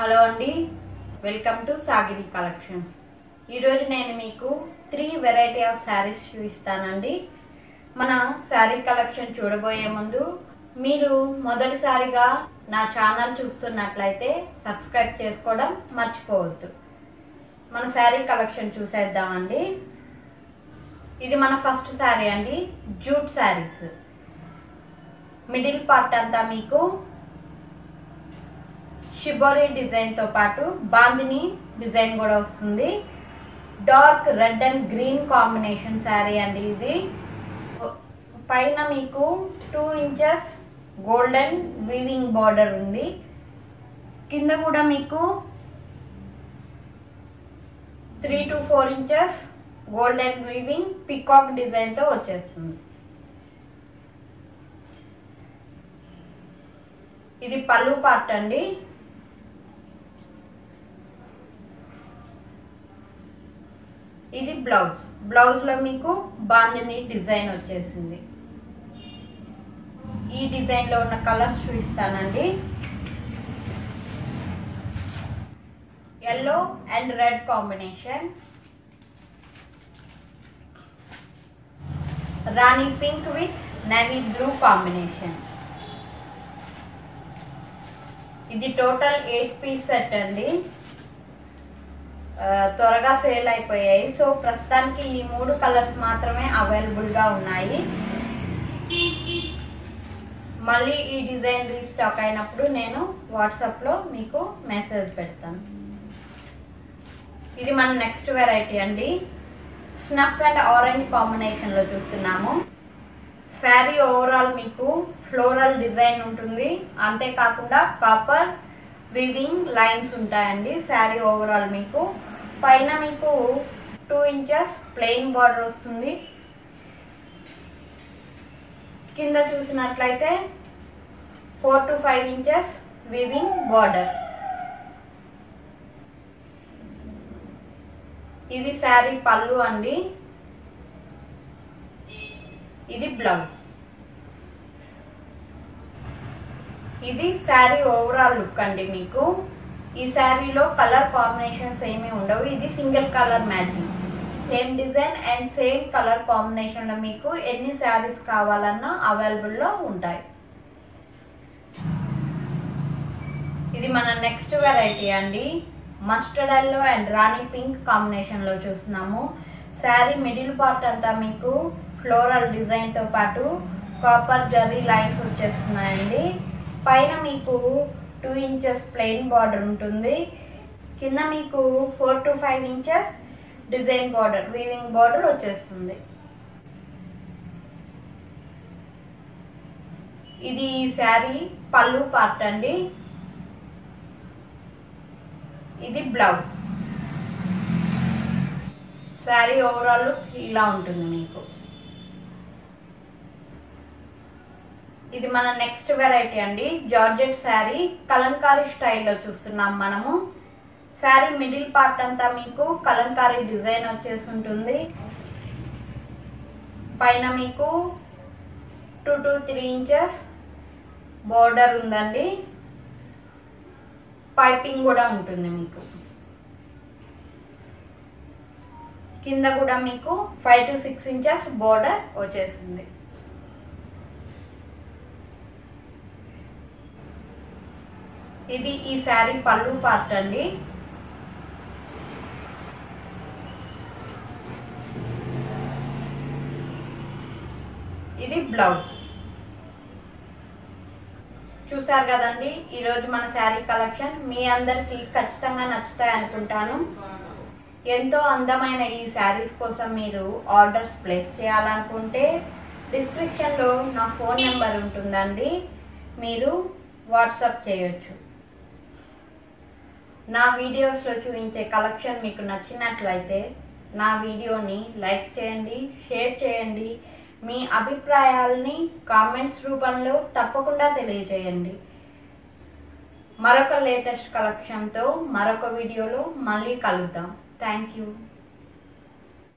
hello అండి welcome to సాగిరి collections ఈరోజు నేను మీకు త్రీ వెరైటీ ఆఫ్ శారీస్ చూపిస్తానండి మన శారీ కలెక్షన్ చూడబోయే ముందు మీరు మొదటిసారిగా నా ఛానల్ చూస్తున్నట్లయితే సబ్స్క్రైబ్ చేసుకోవడం మర్చిపోవద్దు మన శారీ కలెక్షన్ చూసేద్దామండి ఇది మన ఫస్ట్ శారీ అండి జూట్ శారీస్ మిడిల్ పార్ట్ అంతా మీకు షిబోరి డిజైన్ తో పాటు బాందిని డిజైన్ కూడా వస్తుంది dark red and green combination saree అండి ఇది పైన మీకు two inches golden weaving border ఉంది కింద కూడా మీకు three to four inches golden weaving peacock design తో వచ్చేస్తుంది ఇది పళ్ళు పార్ట్ అండి ఇది బ్లౌజ్ బ్లౌజ్ లో మీకు బాందిని డిజైన్ వచ్చేసింది ఈ డిజైన్ లో ఉన్న కలర్స్ చూపిస్తానండి yellow and red combination rani pink with navy blue combination ఇది టోటల్ ఎయిట్ పీస్ సెట్ అండి ఆ, త్వరగా సేల్ అయిపోయాయి సో ప్రస్తుతానికి ఈ మూడు కలర్స్ మాత్రమే అవైలబుల్గా ఉన్నాయి మళ్ళీ ఈ డిజైన్ రీస్టాక్ అయినప్పుడు నేను వాట్సాప్లో మీకు మెసేజ్ పెడతాను ఇది మన నెక్స్ట్ వెరైటీ అండి స్నఫ్ అండ్ ఆరెంజ్ కాంబినేషన్లో చూస్తున్నాము శారీ ఓవరాల్ మీకు ఫ్లోరల్ డిజైన్ ఉంటుంది అంతేకాకుండా కాపర్ వివింగ్ లైన్స్ ఉంటాయండి శారీ ఓవరాల్ మీకు పైన మీకు టూ ఇంచెస్ ప్లెయిన్ బార్డర్ వస్తుంది కింద చూసినట్లయితే four to five inches weaving border ఇది శారీ పళ్ళు అండి ఇది బ్లౌజ్ ఇది శారీ ఓవరాల్ లుక్ అండి మీకు ఈ శారీలో కలర్ కాంబినేషన్స్ ఏమీ ఉండవు ఇది single colour matching same design and same colour కాంబినేషన్లో మీకు ఎన్ని శారీస్ కావాలన్నా అవైలబుల్లో ఉంటాయి ఇది మన నెక్స్ట్ వెరైటీ అండి mustard yellow and rani pink కాంబినేషన్లో చూస్తున్నాము శారీ మిడిల్ పార్ట్ అంతా మీకు ఫ్లోరల్ డిజైన్తో పాటు కాపర్ జరీ లైన్స్ వచ్చేస్తున్నాయండి పైన మీకు టూ ఇంచెస్ ప్లెయిన్ బార్డర్ ఉంటుంది కింద మీకు four to five inches design border weaving border వచ్చేస్తుంది ఇది ఈ శారీ పళ్ళు పార్ట్ అండి ఇది బ్లౌజ్ శారీ ఓవరాల్ ఇలా ఉంటుంది మీకు ఇది మన నెక్స్ట్ వెరైటీ అండి జార్జెట్ శారీ కలంకారీ స్టైల్లో చూస్తున్నాం మనము శారీ మిడిల్ పార్ట్ అంతా మీకు కలంకారీ డిజైన్ వచ్చేసి ఉంటుంది పైన మీకు two to three inches border ఉందండి పైపింగ్ కూడా ఉంటుంది మీకు కింద కూడా మీకు five to six inches border వచ్చేసింది ఇది ఈ శారీ పళ్ళు పార్ట్ అండి ఇది బ్లౌజ్ చూసారు కదండి ఈరోజు మన శారీ కలెక్షన్ మీ అందరికి ఖచ్చితంగా నచ్చుతాయి అనుకుంటాను ఎంతో అందమైన ఈ శారీస్ కోసం మీరు ఆర్డర్స్ ప్లేస్ చేయాలనుకుంటే డిస్క్రిప్షన్లో నా ఫోన్ నెంబర్ ఉంటుందండి మీరు వాట్సాప్ చేయొచ్చు నా వీడియోస్లో చూపించే కలెక్షన్ మీకు నచ్చినట్లయితే నా వీడియోని లైక్ చేయండి షేర్ చేయండి మీ అభిప్రాయాల్ని కామెంట్స్ రూపంలో తప్పకుండా తెలియజేయండి మరొక లేటెస్ట్ కలెక్షన్తో మరొక వీడియోలో మళ్ళీ కలుద్దాం థ్యాంక్ యూ